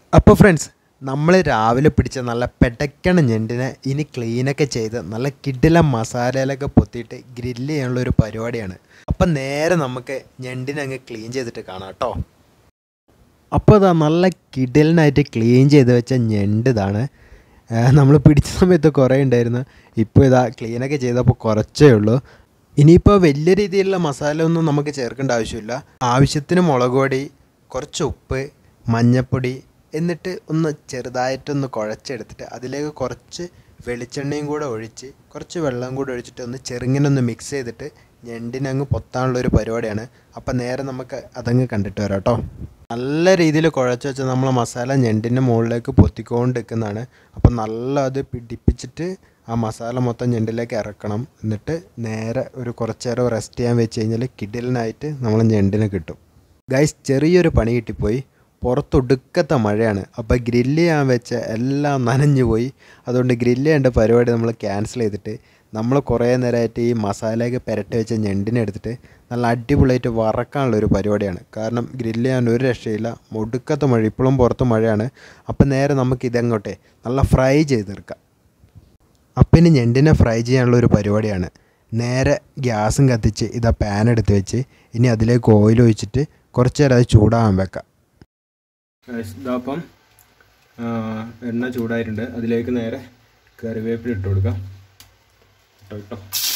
അപ്പോൾ ഫ്രണ്ട്സ് നമ്മൾ രാവിലെ പിടിച്ച നല്ല പെടക്കണ ഞണ്ടിനെ ഇനി ക്ലീനൊക്കെ ചെയ്ത് നല്ല കിഡില മസാലയിലൊക്കെ പൊത്തിയിട്ട് ഗ്രില്ല് ചെയ്യാനുള്ള ഒരു പരിപാടിയാണ് അപ്പം നേരെ നമുക്ക് ഞണ്ടിനെ അങ്ങ് ക്ലീൻ ചെയ്തിട്ട് കാണാം കേട്ടോ അപ്പോൾ ഇതാ നല്ല കിഡിലിനായിട്ട് ക്ലീൻ ചെയ്ത് വെച്ച ഞണ്ട് ഇതാണ് നമ്മൾ പിടിച്ച സമയത്ത് കുറേ ഉണ്ടായിരുന്നു ഇപ്പോൾ ഇതാ ക്ലീനൊക്കെ ചെയ്തപ്പോൾ കുറച്ചേ ഉള്ളൂ ഇനിയിപ്പോൾ വലിയ രീതിയിലുള്ള മസാല ഒന്നും നമുക്ക് ചേർക്കേണ്ട ആവശ്യമില്ല ആവശ്യത്തിന് മുളക് പൊടി കുറച്ച് ഉപ്പ് മഞ്ഞൾപ്പൊടി എന്നിട്ട് ഒന്ന് ചെറുതായിട്ടൊന്ന് കുഴച്ചെടുത്തിട്ട് അതിലേക്ക് കുറച്ച് വെളിച്ചെണ്ണയും കൂടെ ഒഴിച്ച് കുറച്ച് വെള്ളം കൂടെ ഒഴിച്ചിട്ട് ഒന്ന് ചെറുങ്ങനെ ഒന്ന് മിക്സ് ചെയ്തിട്ട് ഞണ്ടിനങ്ങ് പൊത്താനുള്ള ഒരു പരിപാടിയാണ് അപ്പം നേരെ നമുക്ക് അതങ്ങ് കണ്ടിട്ട് വരാം കേട്ടോ നല്ല രീതിയിൽ കുഴച്ച് വെച്ച നമ്മൾ മസാല ഞണ്ടിൻ്റെ മുകളിലേക്ക് പൊത്തിക്കൊണ്ട് നിൽക്കുന്നതാണ് അപ്പം നല്ല അത് പിടിപ്പിച്ചിട്ട് ആ മസാല മൊത്തം ഞണ്ടിലേക്ക് ഇറക്കണം എന്നിട്ട് നേരെ ഒരു കുറച്ച് നേരം റെസ്റ്റ് ചെയ്യാൻ വെച്ച് കഴിഞ്ഞാൽ കിഡിലിനായിട്ട് നമ്മൾ ഞണ്ടിനെ കിട്ടും ഗൈസ് ചെറിയൊരു പണി കിട്ടിപ്പോയി പുറത്തൊടുക്കത്തെ മഴയാണ് അപ്പോൾ ഗ്രില്ല് ചെയ്യാൻ വെച്ച എല്ലാം നനഞ്ഞു പോയി അതുകൊണ്ട് ഗ്രില്ല് ചെയ്യേണ്ട പരിപാടി നമ്മൾ ക്യാൻസൽ ചെയ്തിട്ട് നമ്മൾ കുറേ നേരമായിട്ട് ഈ മസാലയൊക്കെ പുരട്ടി വെച്ച ഞണ്ടിനെ എടുത്തിട്ട് നല്ല അടിപൊളിയായിട്ട് വറക്കാനുള്ള ഒരു പരിപാടിയാണ് കാരണം ഗ്രില്ല് ചെയ്യാൻ ഒരു രക്ഷയില്ല ഒടുക്കത്തെ മഴ ഇപ്പോഴും പുറത്ത് മഴയാണ് അപ്പം നേരെ നമുക്ക് ഇതങ്ങോട്ടെ നല്ല ഫ്രൈ ചെയ്തെടുക്കാം അപ്പം ഇനി ഞണ്ടിനെ ഫ്രൈ ചെയ്യാനുള്ള ഒരു പരിപാടിയാണ് നേരെ ഗ്യാസും കത്തിച്ച് ഇതാ പാൻ എടുത്ത് വെച്ച് ഇനി അതിലേക്ക് ഓയിൽ ഒഴിച്ചിട്ട് കുറച്ച് നേരം അത് ചൂടാകാൻ വെക്കാം ഇതാപ്പം എണ്ണ ചൂടായിട്ടുണ്ട് അതിലേക്ക് നേരെ കറിവേപ്പില ഇട്ട് കൊടുക്കാം ഇട്ടോ ഇട്ടോ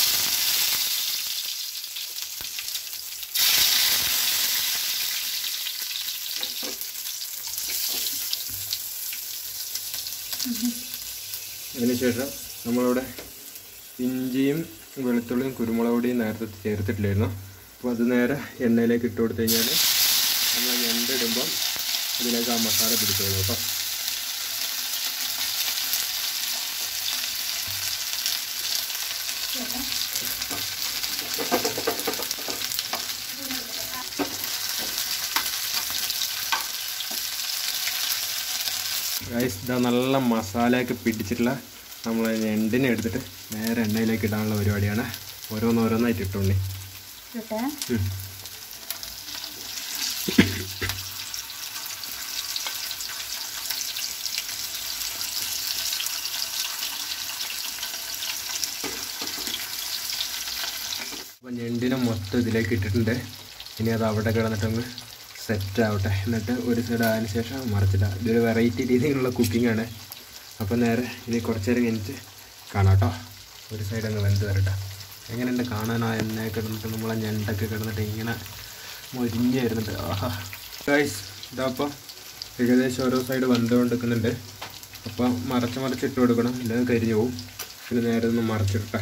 അതിനുശേഷം നമ്മളിവിടെ ഇഞ്ചിയും വെളുത്തുള്ളിയും കുരുമുളക് പൊടിയും നേരത്തെ ചേർത്തിട്ടില്ലായിരുന്നു അപ്പോൾ അത് നേരെ എണ്ണയിലേക്ക് ഇട്ട് കൊടുത്തു കഴിഞ്ഞാൽ നമ്മൾ ഞണ്ടിടുമ്പം ഇതിലേക്ക് ആ മസാല പിടിച്ചോളൂ കേട്ടോ ഗൈസ് ഇതാ നല്ല മസാലയൊക്കെ പിടിച്ചിട്ടുള്ള നമ്മൾ ഞണ്ടിനെ എടുത്തിട്ട് നേരെ എണ്ണയിലേക്ക് ഇടാനുള്ള പരിപാടിയാണ് ഓരോന്നോരോന്നായിട്ട് ഇട്ടോണ്ടി ഇട്ടെ അപ്പോൾ ഞണ്ടിനെ മൊത്തം ഇതിലേക്ക് ഇട്ടിട്ടുണ്ട് ഇനി അത് അവിടെ കിടന്നിട്ടൊന്ന് സെറ്റ് ആവട്ടെ എന്നിട്ട് ഒരു സൈഡ് ആയതിനു ശേഷം മറിച്ചിടുക ഇതൊരു വെറൈറ്റി രീതിയിലുള്ള കുക്കിംഗ് ആണ് അപ്പോൾ നേരെ ഇനി കുറച്ച് നേരം കഴിഞ്ഞിട്ട് കാണാം കേട്ടോ ഒരു സൈഡ് അങ്ങ് വെന്ത് വരട്ടെ എങ്ങനെയുണ്ട് കാണാനോ എണ്ണ കിടന്നിട്ട് നമ്മളെ ഞണ്ടൊക്കെ കിടന്നിട്ട് ഇങ്ങനെ മൊരിഞ്ഞ് വരുന്നുണ്ട് ആഹാ ഗൈസ് ഇതപ്പോൾ ഏകദേശം ഓരോ സൈഡ് വെന്തുകൊണ്ട് നിൽക്കുന്നുണ്ട് അപ്പോൾ മറച്ച് മറിച്ചിട്ട് കൊടുക്കണം ഇല്ലെങ്കിൽ കരിഞ്ഞു പോകും പിന്നെ നേരെ ഒന്ന് മറിച്ചിട്ടെ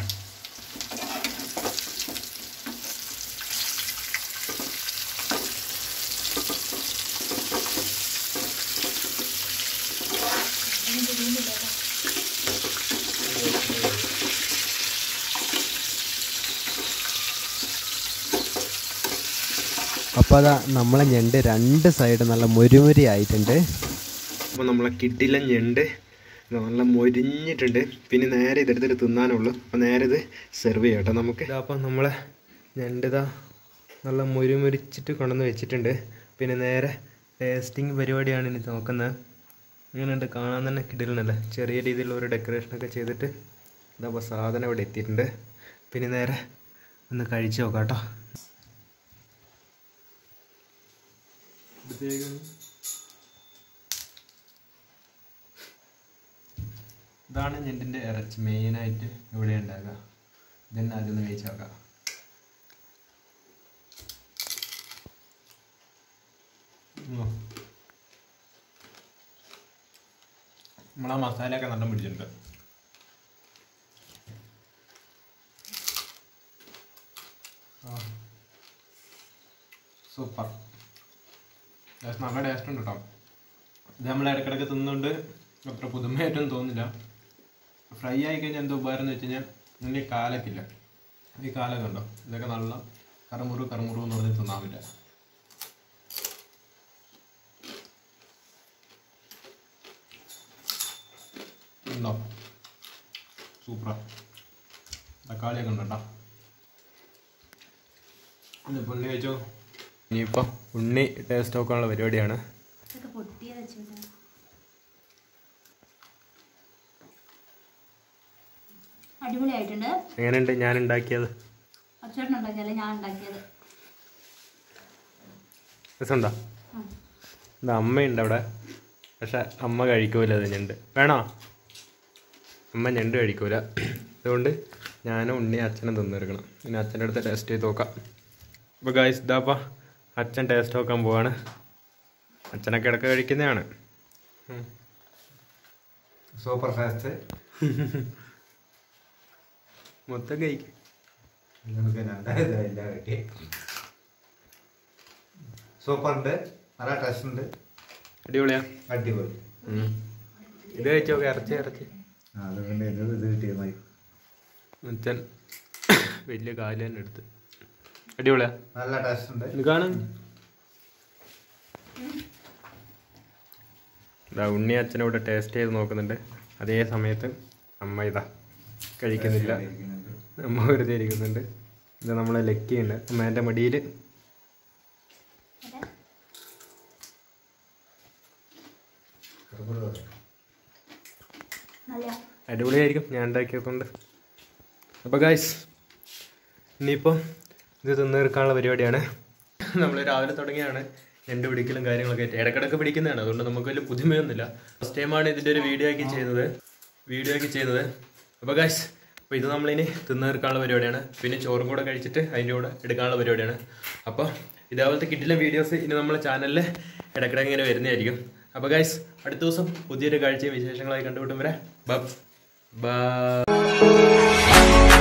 അപ്പോൾ അതാ നമ്മളെ ഞണ്ട് രണ്ട് സൈഡ് നല്ല മുരുമുരി ആയിട്ടുണ്ട് അപ്പോൾ നമ്മളെ കിട്ടില്ല ഞണ്ട് നല്ല മൊരിഞ്ഞിട്ടുണ്ട് പിന്നെ നേരെ ഇതെടുത്തിട്ട് തിന്നാനുള്ളൂ അപ്പോൾ നേരെ ഇത് സെർവ് ചെയ്യാം കേട്ടോ നമുക്ക് അപ്പോൾ നമ്മളെ ഞണ്ട് ഇതാ നല്ല മുരുമുരിച്ചിട്ട് കൊണ്ടുവന്ന് വെച്ചിട്ടുണ്ട് പിന്നെ നേരെ ടേസ്റ്റിംഗ് പരിപാടിയാണ് ഇനി നോക്കുന്നത് ഇങ്ങനെയുണ്ട് കാണാൻ തന്നെ കിടിലനല്ലേ ചെറിയ രീതിയിലുള്ള ഒരു ഡെക്കറേഷനൊക്കെ ചെയ്തിട്ട് ഇതപ്പോൾ സാധനം ഇവിടെ എത്തിയിട്ടുണ്ട് പിന്നെ നേരെ ഒന്ന് കഴിച്ച് നോക്കാം കേട്ടോ ഇതാണ് ഞണ്ടിൻ്റെ ഇറച്ചി മെയിനായിട്ട് ഇവിടെ ഉണ്ടാകുക ഇതന്നെ ആദ്യം ഒന്ന് കഴിച്ച് നോക്കാം ഉം. നമ്മളാ മസാലയൊക്കെ നല്ല പിടിച്ചിട്ടുണ്ട് സൂപ്പർ നല്ല ടേസ്റ്റ് ഉണ്ട് കേട്ടോ ഇത് നമ്മൾ ഇടയ്ക്കിടയ്ക്ക് തിന്നുകൊണ്ട് അത്ര പുതുമയായിട്ടൊന്നും തോന്നില്ല ഫ്രൈ ആയി കഴിഞ്ഞാൽ എന്താ ഉപകാരം എന്ന് വെച്ച് കഴിഞ്ഞാൽ ഇതിൻ്റെ ഈ കാലൊക്കെ ഇല്ല ഈ കാലൊക്കെ ഉണ്ടോ ഇതൊക്കെ നല്ല കറുമുറു കറുമുറു എന്ന് പറഞ്ഞ് തിന്നാൻ പറ്റില്ല ഉണ്ടോ സൂപ്പറാ തക്കാളിയൊക്കെ ഉണ്ട് കേട്ടോ ഇനിയിപ്പോൾ ഉണ്ണി കഴിച്ചോ ഇനിയിപ്പോൾ ഉണ്ണി ടേസ്റ്റ് നോക്കാനുള്ള പരിപാടിയാണ് ഇതൊക്കെ പൊട്ടിയ വെച്ചിട്ട് അടിപൊളിയായിട്ടുണ്ട് എങ്ങനെയുണ്ട് ഞാൻ ഉണ്ടാക്കിയത് അച്ചേട്ടൻ ഉണ്ടാക്കിയല്ല ഞാൻ ഉണ്ടാക്കിയത് രസമുണ്ടോ ഉം. ഇത് അമ്മയുണ്ട് അവിടെ പക്ഷെ അമ്മ കഴിക്കൂല അത് ഞണ്ട് വേണോ അമ്മ ഞണ്ട് കഴിക്കൂല അതുകൊണ്ട് ഞാനും ഉണ്ണി അച്ഛനും തിന്നെടുക്കണം ഇനി അച്ഛൻ്റെ അടുത്ത് ടേസ്റ്റ് ചെയ്ത് നോക്കാം ഇപ്പോൾ ഗായ്സ് ഇതാപ്പാ അച്ഛൻ ടേസ്റ്റ് നോക്കാൻ പോവാണ് അച്ഛനൊക്കെ ഇടയ്ക്ക് കഴിക്കുന്നതാണ് ഉം. സൂപ്പർ ഫാസ്റ്റ് മൊത്തം കഴിക്കും നമുക്ക് ഇതാ കിട്ടി സൂപ്പർ ഉണ്ട് നല്ല ടേസ്റ്റ് ഉണ്ട് അടിപൊളിയാ അടിപൊളി ഉം. ഇത് കഴിച്ചോ ഇറച്ചി ഇറച്ചി ആ, അതുകൊണ്ട് ഇത് ഇത് കിട്ടിയത് മതി അച്ഛൻ വലിയ കാല് തന്നെ എടുത്ത് അടിപൊളിയാ നല്ല ടേസ്റ്റ് ഉണ്ട് ഇത് കാണും ഇതാ ഉണ്ണി അച്ഛനോട് ടേസ്റ്റ് ചെയ്ത് നോക്കുന്നുണ്ട് അതേ സമയത്ത് അമ്മ ഇതാ കഴിക്കുന്നില്ല അമ്മ വെറുതെ ഇരിക്കുന്നുണ്ട് ഇത് നമ്മളെ ലക്കിയുണ്ട് അമ്മേൻ്റെ മടിയിൽ നല്ല അടിപൊളിയായിരിക്കും ഞാൻ ഉണ്ടാക്കിയതുകൊണ്ട് അപ്പോൾ ഗായ്സ് ഇനിയിപ്പോൾ ഇത് തിന്നീർക്കാനുള്ള പരിപാടിയാണ് നമ്മൾ രാവിലെ തുടങ്ങിയാണ് ഞണ്ട് പിടിക്കലും കാര്യങ്ങളൊക്കെ ആയിട്ട് ഇടക്കിടക്ക് പിടിക്കുന്നതാണ് അതുകൊണ്ട് നമുക്ക് വലിയ പുതുമയൊന്നുമില്ല ഫസ്റ്റ് ടൈമാണ് ഇതിൻ്റെ ഒരു വീഡിയോ ആക്കി ചെയ്യുന്നത് വീഡിയോ ആക്കി ചെയ്യുന്നത് അപ്പോൾ ഗായ്സ് അപ്പോൾ ഇത് നമ്മളിനി തിന്നീർക്കാനുള്ള പരിപാടിയാണ് പിന്നെ ചോറും കൂടെ കഴിച്ചിട്ട് അതിൻ്റെ കൂടെ എടുക്കാനുള്ള പരിപാടിയാണ് അപ്പോൾ ഇതേപോലത്തെ കിട്ടില്ല വീഡിയോസ് ഇനി നമ്മളെ ചാനലിൽ ഇടക്കിടക്ക് ഇങ്ങനെ വരുന്നതായിരിക്കും അപ്പോൾ ഗായ്സ് അടുത്ത ദിവസം പുതിയൊരു കാഴ്ചയും വിശേഷങ്ങളായി കണ്ടുപിട്ടും വരെ ബ ബൈ